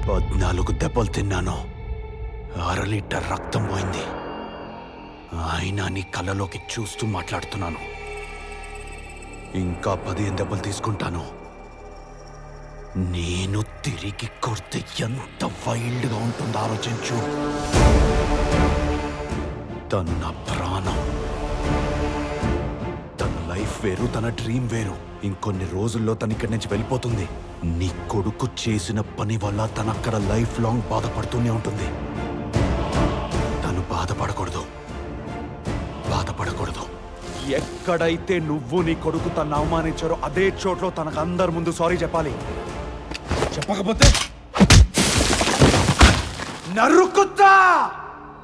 పద్నాలుగు దెబ్బలు తిన్నాను అర లీటర్ రక్తం పోయింది అయినా నీ కళ్ళలోకి చూస్తూ మాట్లాడుతున్నాను ఇంకా పదిహేను దెబ్బలు తీసుకుంటాను నేను తిరిగి కొడితే ఎంత వైల్డ్గా ఉంటుందో ఆలోచించు తను నా ప్రాణం తన లైఫ్ వేరు తన డ్రీమ్ వేరు ఇంకొన్ని రోజుల్లో తన ఇక్కడి నుంచి వెళ్ళిపోతుంది నీ కొడుకు చేసిన పని వల్ల తన అక్కడ లైఫ్ లాంగ్ బాధపడుతూనే ఉంటుంది తను బాధపడకూడదు బాధపడకూడదు ఎక్కడైతే నువ్వు నీ కొడుకు తను అవమానించారో అదే చోట్లో తనకు అందరి ముందు సారీ చెప్పాలి చెప్పకపోతే నరుకుతా